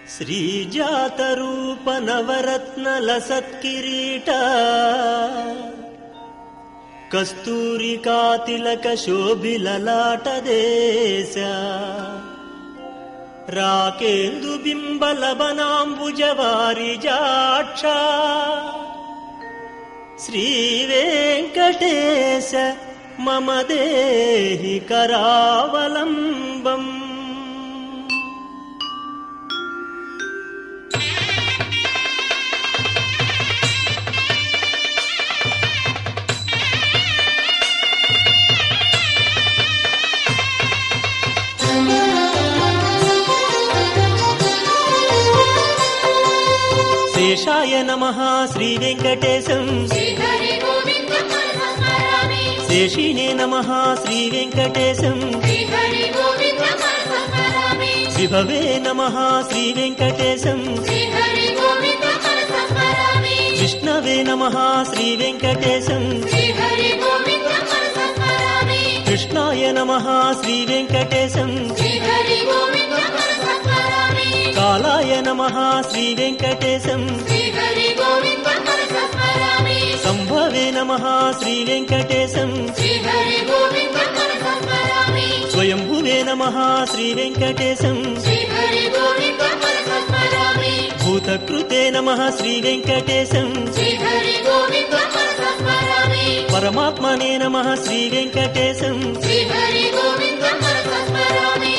శ్రీజాతరూప నవరత్నల సత్కిరీట కస్తూరికాతిలక శోభిలలాట దేశ రాకేందు బింబలబనాంబుజవారి జాక్ష శ్రీ వెంకటేశ మమ దేహి కరావలంబం శేషాయ నమ శ్రీ వెంకటేశం శ్రీహరి గోవింద మనసస్మరామి శేషినే నమ శ్రీ వెంకటేశం శ్రీహరి గోవింద మనసస్మరామి విభవే నమ శ్రీ వెంకటేశం శ్రీహరి గోవింద మనసస్మరామి విష్ణవే నమ శ్రీ వెంకటేశం శ్రీహరి గోవింద మనసస్మరామి కృష్ణాయ నమ శ్రీ వెంకటేశం శ్రీహరి గోవింద మనసస్మరామి కాలాయ నమ శ్రీ వెంకటేశం శ్రీహరి గోవింద మనసస్మరామి సంభవే నమ శ్రీ వెంకటేశం శ్రీహరి గోవింద మనసస్మరామి స్వయంభువే నమ శ్రీ వెంకటేశం శ్రీహరి గోవింద మనసస్మరామి భూతకృతే నమ శ్రీ వెంకటేశం శ్రీహరి గోవింద మనసస్మరామి పరమాత్మనే నమ శ్రీ వెంకటేశం శ్రీహరి గోవింద మనసస్మరామి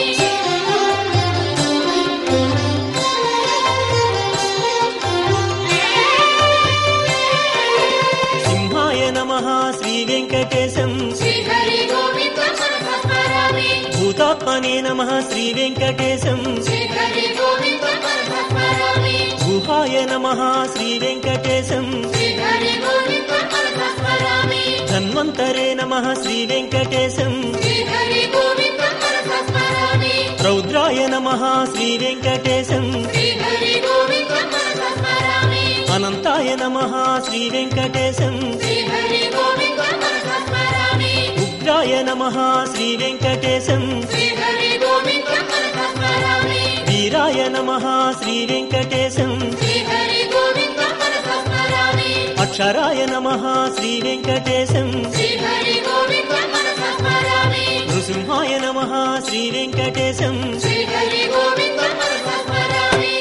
సింహాయ నమ శ్రీ వెంకటేశం శ్రీహరి గోవింద మనసస్మరామి భూతాత్మనే నమ శ్రీ వెంకటేశం శ్రీహరి గోవింద మనసస్మరామి గుహాయ నమ శ్రీ వెంకటేశం శ్రీహరి గోవింద మనసస్మరామి ధన్వంతరే నమ శ్రీ వెంకటేశం శ్రీహరి గోవింద మనసస్మరామి రౌద్రాయ నమ శ్రీ వెంకటేశం శ్రీహరి గోవింద మనసస్మరామి అనంతాయ నమ శ్రీ వెంకటేశం శ్రీహరి గోవింద మనసస్మరామి ఉగ్రాయ నమ శ్రీ వెంకటేశం శ్రీహరి గోవింద మనసస్మరామి వీరాయ నమ శ్రీ వెంకటేశం శ్రీహరి గోవింద మనసస్మరామి అక్షరాయ నమ శ్రీ వెంకటేశం శ్రీహరి గోవింద మనసస్మరామి నృసింహాయ నమ శ్రీ వెంకటేశం శ్రీహరి గోవింద మనసస్మరామి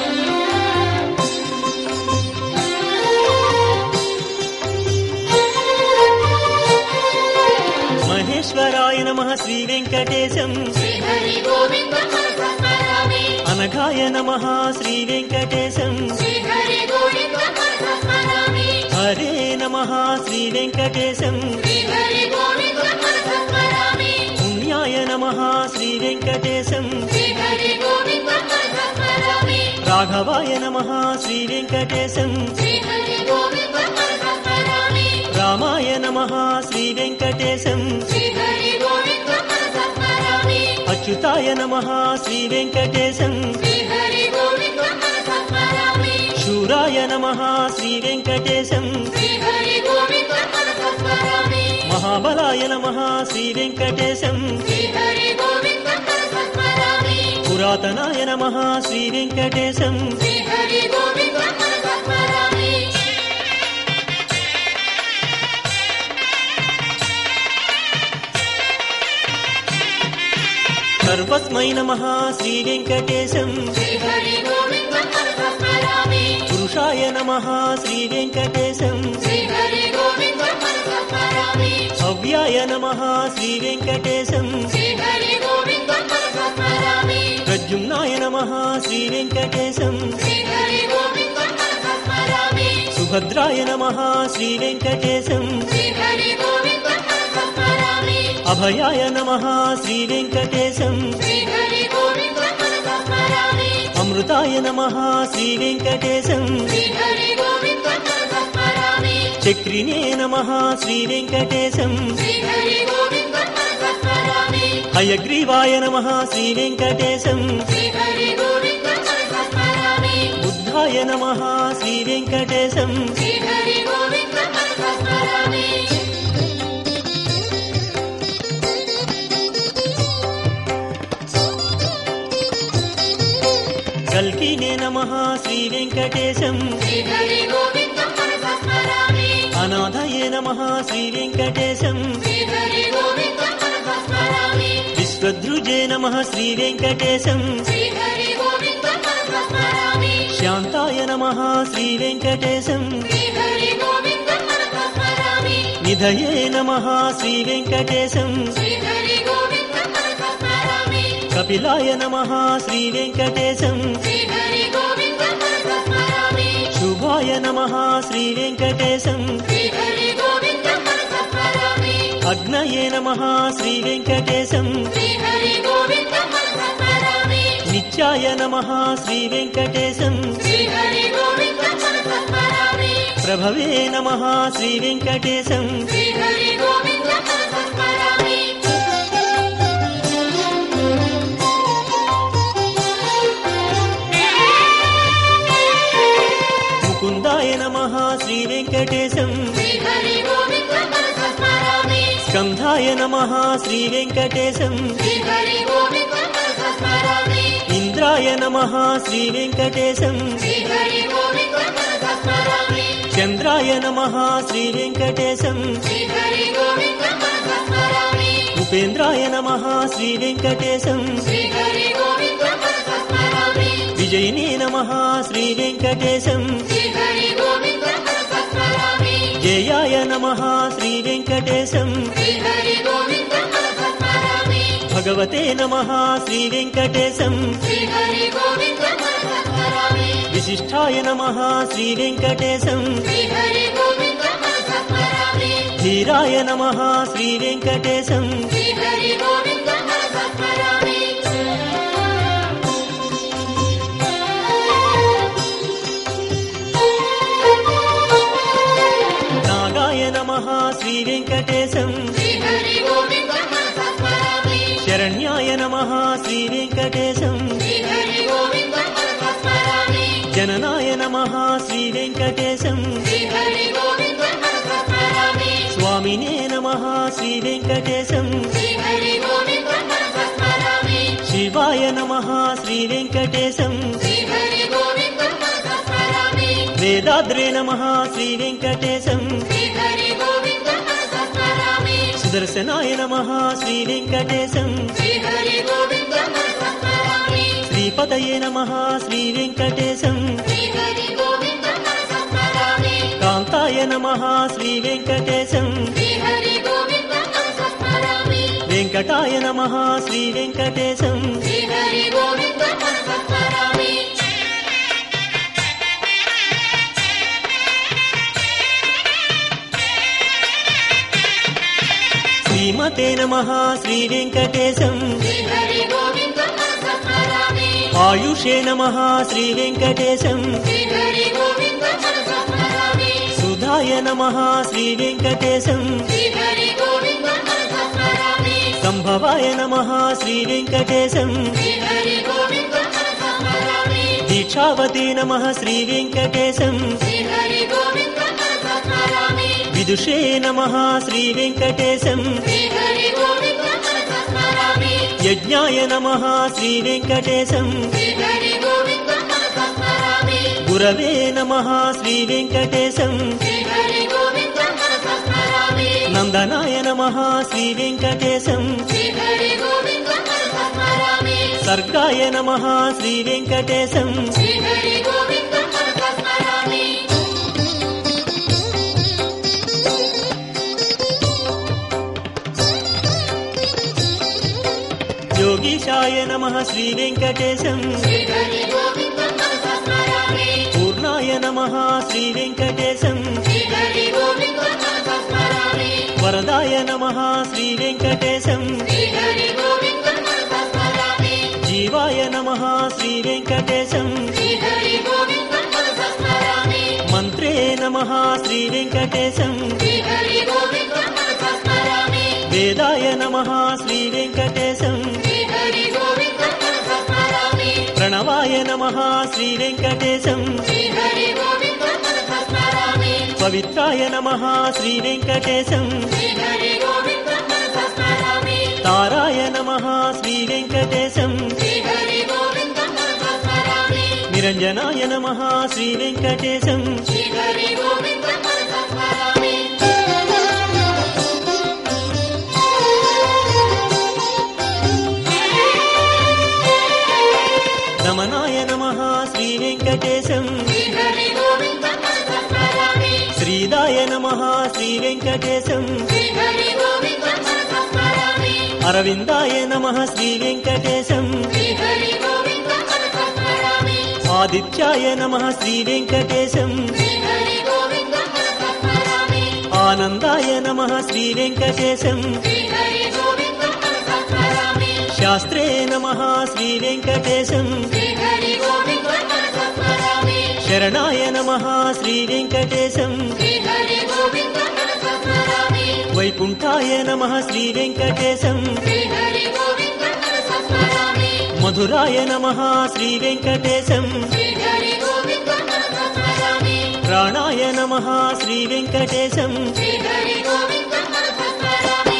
మహేశ్వరాయ నమ శ్రీ వెంకటేశం శ్రీహరి గోవింద మనసస్మరామి అనఘాయ నమ శ్రీ వెంకటేశం శ్రీహరి గోవింద మనసస్మరామి హరే నమ శ్రీ వెంకటేశం శ్రీహరి గోవింద మనసస్మరామి పుణ్యాయ నమ శ్రీ వెంకటేశం శ్రీహరి గోవింద మనసస్మరామి రాఘవాయ నమ శ్రీ వెంకటేశం శ్రీహరి గోవింద మనసస్మరామి రామాయ నమ శ్రీ వెంకటేశం శ్రీహరి గోవింద మనసస్మరామి అచ్యుతాయ నమ శ్రీ వెంకటేశం శ్రీహరి గోవింద మనసస్మరామి శూరాయ నమ శ్రీ వెంకటేశం శ్రీహరి గోవింద మనసస్మరామి మహాబలాయ నమ శ్రీ వెంకటేశం శ్రీహరి గోవింద మనసస్మరామి పురాతనాయ నమ శ్రీ వెంకటేశం శ్రీహరి గోవింద మనసస్మరామి సర్వస్మై నమ శ్రీ వెంకటేశం శ్రీహరి గోవింద మనసస్మరామి పురుషాయ నమ శ్రీ వెంకటేశం శ్రీహరి గోవింద మనసస్మరామి భవ్యాయ నమ శ్రీ వెంకటేశం శ్రీహరి గోవింద మనసస్మరామి ప్రద్యుమ్నాయ నమ శ్రీ వెంకటేశం శ్రీహరి గోవింద మనసస్మరామి సుభద్రాయ నమ శ్రీ వెంకటేశం శ్రీహరి గోవింద మనసస్మరామి అభయాయ నమ శ్రీ వెంకటేశం శ్రీహరి గోవింద మనసస్మరామి అమృతాయ నమ శ్రీ వెంకటేశం శ్రీహరి గోవింద మనసస్మరామి చక్రినే నమ శ్రీ వెంకటేశం శ్రీహరి గోవింద మనసస్మరామి హయగ్రీవాయ నమ శ్రీ వెంకటేశం శ్రీహరి గోవింద మనసస్మరామి బుద్ధాయ నమ శ్రీ వెంకటేశం శ్రీహరి గోవింద మనసస్మరామి కల్కి శ్రీనే నమ శ్రీ వెంకటేశం శ్రీహరి గోవిందం మనసా స్మరామి అనాథయే నమ శ్రీ వెంకటేశం శ్రీహరి గోవిందం మనసా స్మరామి విశ్వద్రుజే నమ శ్రీ వెంకటేశం శ్రీహరి గోవిందం మనసా స్మరామి శాంతాయ నమ శ్రీ వెంకటేశం శ్రీహరి గోవిందం మనసా స్మరామి నిధయే నమ శ్రీ వెంకటేశం శ్రీహరి గోవిందం మనసా స్మరామి కపిలాయ నమ శ్రీ వెంకటేశం శ్రీహరి గోవిందం మనసా స్మరామి శుభాయ నమ శ్రీ వెంకటేశం శ్రీహరి గోవిందం మనసా స్మరామి అగ్నయే నమ శ్రీ వెంకటేశం శ్రీహరి గోవిందం మనసా స్మరామి నిత్యాయ నమ శ్రీ వెంకటేశం శ్రీహరి గోవిందం మనసా స్మరామి ప్రభవే నమ శ్రీ వెంకటేశం శ్రీహరి గోవిందం మనసా స్మరామి ముకుందాయ నమ శ్రీ వెంకటేశం శ్రీహరి గోవిందం మనసా స్మరామి స్కంధాయ నమ శ్రీ వెంకటేశం శ్రీహరి గోవిందం మనసా స్మరామి ఇంద్రాయ నమ శ్రీ వెంకటేశం శ్రీహరి గోవిందం మనసా స్మరామి చంద్రాయ నమ శ్రీ వెంకటేశం శ్రీహరి గోవిందం మనసా స్మరామి ఉపేంద్రాయ నమ శ్రీ వెంకటేశం శ్రీహరి గోవిందం మనసా స్మరామి విజయినే నమ శ్రీ వెంకటేశం శ్రీహరి గోవిందం మనసా స్మరామి జయాయ నమ శ్రీ వెంకటేశం శ్రీహరి గోవిందం మనసా స్మరామి భగవతే నమ శ్రీ వెంకటేశం శ్రీహరి గోవిందం మనసా స్మరామి విశిష్టాయ నమ శ్రీ వెంకటేశం శ్రీహరి గోవిందం మనసా స్మరామి ధీరాయ నమ శ్రీ వెంకటేశం శ్రీహరి గోవిందం మనసా స్మరామి నాగాయ నమ శ్రీ వెంకటేశం శ్రీహరి గోవిందం మనసా స్మరామి శరణ్యాయ నమ శ్రీ వెంకటేశం శ్రీహరి గోవిందం మనసా స్మరామి జననాయ నమ శ్రీ వెంకటేశం శ్రీహరి గోవిందం మనసా స్మరామి స్వామినే నమ శ్రీ వెంకటేశం శ్రీహరి గోవిందం మనసా స్మరామి శివాయ నమ శ్రీ వెంకటేశం శ్రీహరి గోవిందం మనసా స్మరామి వేదాద్రే నమ శ్రీ వెంకటేశం శ్రీహరి గోవిందం మనసా స్మరామి సుదర్శనాయ నమ శ్రీ వెంకటేశం శ్రీహరి గోవిందం మనసా స్మరామి శ్రీపతయే నమ శ్రీ వెంకటేశం శ్రీహరి గోవిందం మనసా స్మరామి కాంతాయ నమ శ్రీ వెంకటేశం శ్రీహరి గోవిందం మనసా స్మరామి వెంకటాయ నమ శ్రీ వెంకటేశం శ్రీహరి గోవిందం మనసా స్మరామి శ్రీమతే నమ శ్రీ వెంకటేశం శ్రీహరి గోవిందం మనసా స్మరామి ఆయుషే నమ శ్రీ వెంకటేశం శ్రీహరి గోవిందం మనసా స్మరామి సుధాయ నమ శ్రీ వెంకటేశం శ్రీహరి గోవిందం మనసా స్మరామి సంభవాయ నమ శ్రీ వెంకటేశం శ్రీహరి గోవిందం మనసా స్మరామి దీక్షావతి నమ శ్రీ వెంకటేశం శ్రీహరి గోవిందం మనసా స్మరామి విదుషే నమ శ్రీ వెంకటేశం శ్రీహరి గోవిందం మనసా స్మరామి యజ్ఞాయ నమ శ్రీ వెంకటేశం శ్రీహరి గోవిందం మనసా స్మరామి గురవే నమ శ్రీ వెంకటేశం శ్రీహరి గోవిందం మనసా స్మరామి నందనాయ నమ శ్రీ వెంకటేశం శ్రీహరి గోవిందం మనసా స్మరామి సర్గాయ నమ శ్రీ వెంకటేశం శ్రీహరి గోవిందం మనసా స్మరామి యోగీశాయ నమ శ్రీ వెంకటేశం శ్రీహరి గోవిందం మనసా స్మరామి పూర్ణాయ నమ శ్రీ వెంకటేశం శ్రీహరి గోవిందం మనసా స్మరామి వరదాయ నమ శ్రీ వెంకటేశం శ్రీహరి గోవిందం మనసా స్మరామి జీవాయ నమ శ్రీ వెంకటేశం శ్రీహరి గోవిందం మనసా స్మరామి మంత్రే నమ శ్రీ వెంకటేశం శ్రీహరి గోవిందం మనసా స్మరామి వేదాయ నమ శ్రీ వెంకటేశం శ్రీహరి గోవిందం మనసా స్మరామి ప్రణవాయ నమ శ్రీ వెంకటేశం శ్రీహరి గోవిందం మనసా స్మరామి పవిత్రాయ నమ శ్రీ వెంకటేశం శ్రీహరి గోవిందం మనసా స్మరామి తారాయ నమ శ్రీ వెంకటేశం శ్రీహరి గోవిందం మనసా స్మరామి నిరంజనాయ నమ శ్రీ వెంకటేశం శ్రీహరి గోవిందం మనసా స్మరామి రమణాయ నమ శ్రీ వెంకటేశం శ్రీహరి గోవిందం మనసా స్మరామి శ్రీదాయ నమ శ్రీ వెంకటేశం శ్రీహరి గోవిందం మనసా స్మరామి అరవిందాయ నమ శ్రీ వెంకటేశం శ్రీహరి గోవిందం మనసా స్మరామి ఆదిత్యాయ నమ శ్రీ వెంకటేశం శ్రీహరి గోవిందం మనసా స్మరామి ఆనందాయ నమ శ్రీ వెంకటేశం శ్రీహరి గోవిందం మనసా స్మరామి శాస్త్రే నమ శ్రీ వెంకటేశం శ్రీహరి గోవిందం మనసా స్మరామి శరణాయ నమ శ్రీ వెంకటేశం శ్రీహరి గోవిందం మనసా స్మరామి వైకుంఠాయ నమ శ్రీ వెంకటేశం శ్రీహరి గోవిందం మనసా స్మరామి మధురాయ నమ శ్రీ వెంకటేశం శ్రీహరి గోవిందం మనసా స్మరామి ప్రాణాయ నమ శ్రీ వెంకటేశం శ్రీహరి గోవిందం మనసా స్మరామి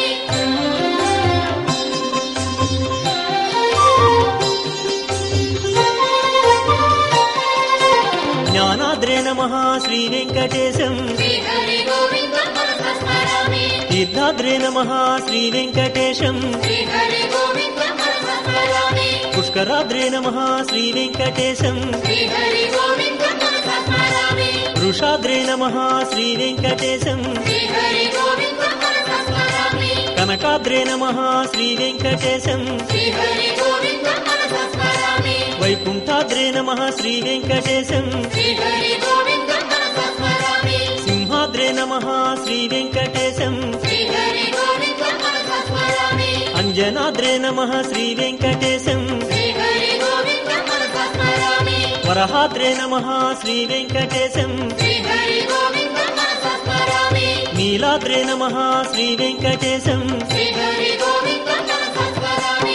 జ్ఞానాద్రే నమ శ్రీ వెంకటేశం శ్రీహరి గోవిందం మనసా స్మరామి తీర్థాద్రే నమ శ్రీ వెంకటేశం శ్రీహరి గోవిందం మనసా స్మరామి పుష్కరాద్రే నమ శ్రీ వెంకటేశం శ్రీహరి గోవిందం మనసా స్మరామి వృషాద్రే నమ శ్రీ వెంకటేశం శ్రీహరి గోవిందం మనసా స్మరామి కనకాద్రే నమ శ్రీ వెంకటేశం శ్రీహరి గోవిందం మనసా స్మరామి వైకుంఠాద్రే నమ శ్రీ వెంకటేశం శ్రీహరి గోవిందం మనసా స్మరామి సింహాద్రే నమ శ్రీ వెంకటేశం శ్రీహరి గోవిందం మనసా స్మరామి అంజనాద్రే నమ శ్రీ వెంకటేశం శ్రీహరి గోవిందం మనసా స్మరామి వరహాద్రే నమ శ్రీ వెంకటేశం శ్రీహరి గోవిందం మనసా స్మరామి నీలాద్రే నమ శ్రీ వెంకటేశం శ్రీహరి గోవిందం మనసా స్మరామి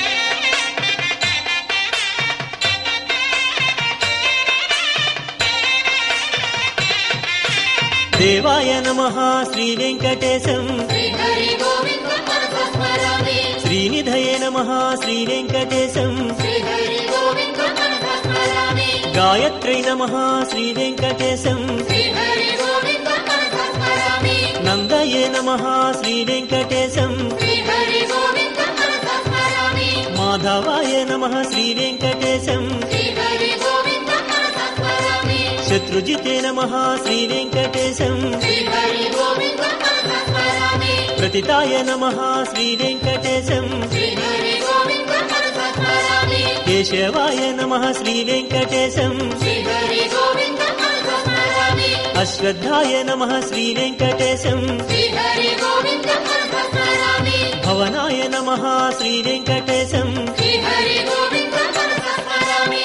దేవాయ నమ శ్రీ వెంకటేశం శ్రీహరి గోవిందం మనసా స్మరామి శ్రీనిధయే నమ శ్రీ వెంకటేశం శ్రీహరి గోవిందం మనసా స్మరామి గాయత్రై నమ శ్రీ వెంకటేశం శ్రీహరి గోవిందం మనసా స్మరామి నందయే నమ శ్రీ వెంకటేశం శ్రీహరి గోవిందం మనసా స్మరామి మాధవాయ నమ శ్రీ వెంకటేశం శ్రీహరి గోవిందం మనసా స్మరామి శత్రుజితే నమ శ్రీ వెంకటేశం శ్రీహరి గోవిందం మనసా స్మరామి ప్రతితాయ నమ శ్రీ వెంకటేశం శ్రీహరి గోవిందం మనసా స్మరామి కేశవాయ నమ శ్రీ వెంకటేశం శ్రీహరి గోవిందం మనసా స్మరామి అశ్వత్థాయ నమ శ్రీ వెంకటేశం శ్రీహరి గోవిందం మనసా స్మరామి భవనాయ నమ శ్రీ వెంకటేశం శ్రీహరి గోవిందం మనసా స్మరామి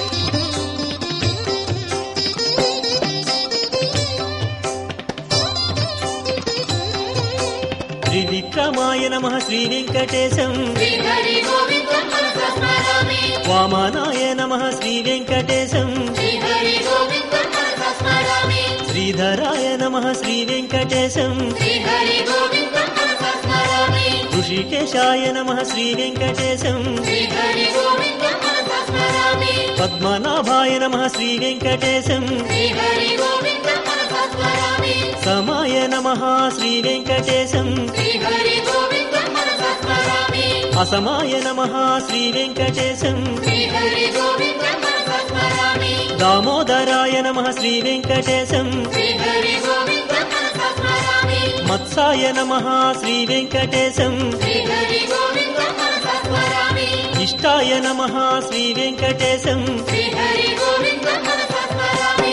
త్రివిక్రమాయ నమ శ్రీ వెంకటేశం శ్రీహరి గోవిందం మనసా స్మరామి వామనాయ నమ శ్రీ వెంకటేశం శ్రీహరి గోవిందం మనసా స్మరామి శ్రీధరాయ నమ శ్రీ వెంకటేశం శ్రీహరి గోవిందం మనసా స్మరామి ఋషికేశాయ నమ శ్రీ వెంకటేశం శ్రీహరి గోవిందం మనసా స్మరామి పద్మనాభాయ నమ శ్రీ వెంకటేశం శ్రీహరి గోవిందం మనసా స్మరామి సమాయ నమ శ్రీ వెంకటేశం శ్రీహరి గోవిందం మనసా స్మరామి అసమాయ నమ శ్రీ వెంకటేశం శ్రీహరి గోవిందం మనసా స్మరామి దామోదరాయ నమ శ్రీ వెంకటేశం శ్రీహరి గోవిందం మనసా స్మరామి మత్సాయ నమ శ్రీ వెంకటేశం శ్రీహరి గోవిందం మనసా స్మరామి ఇష్టాయ నమ శ్రీ వెంకటేశం శ్రీహరి గోవిందం మనసా స్మరామి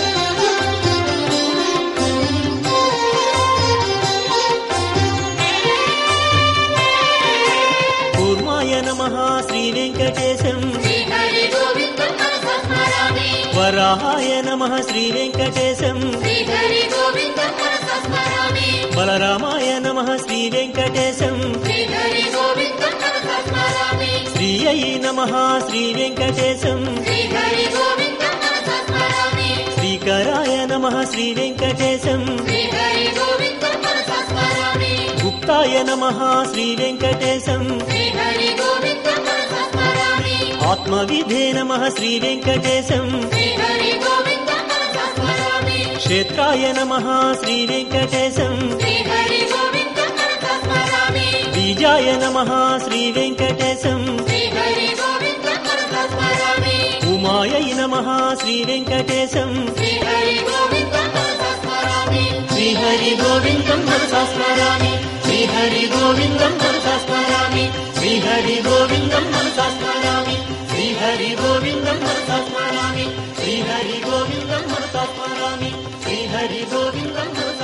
కూర్మాయ నమ శ్రీ వెంకటేశం శ్రీహరి గోవిందం మనసా స్మరామి వరాహాయ నమ శ్రీ వెంకటేశం శ్రీహరి గోవిందం మనసా స్మరామి బలరామాయ నమ శ్రీ వెంకటేశం శ్రీహరి గోవిందం మనసా స్మరామి శ్రీయై నమ శ్రీ వెంకటేశం శ్రీహరి గోవిందం మనసా స్మరామి శ్రీకరాయ నమ శ్రీ వెంకటేశం శ్రీహరి గోవిందం మనసా స్మరామి గుప్తాయ నమ శ్రీ వెంకటేశం శ్రీహరి గోవిందం మనసా స్మరామి ఆత్మవిధే నమ శ్రీ వెంకటేశం శ్రీహరి గోవిందం మనసా స్మరామి క్షేత్రాయ నమ శ్రీ వెంకటేశం శ్రీహరి గోవిందం మనసా స్మరామి బీజాయ నమ శ్రీ వెంకటేశం శ్రీహరి గోవిందం మనసా స్మరామి ఉమాయై నమ శ్రీ వెంకటేశం శ్రీహరి గోవిందం మనసా స్మరామి శ్రీహరి గోవిందం మనసా స్మరామి శ్రీహరి గోవిందం మనసా స్మరామి శ్రీహరి గోవిందం మనసా స్మరామి శ్రీహరి గోవిందం మనసా స్మరామి శ్రీహరి గోవిందం మనసా స్మరామి శ్రీహరి గోవిందం మనసా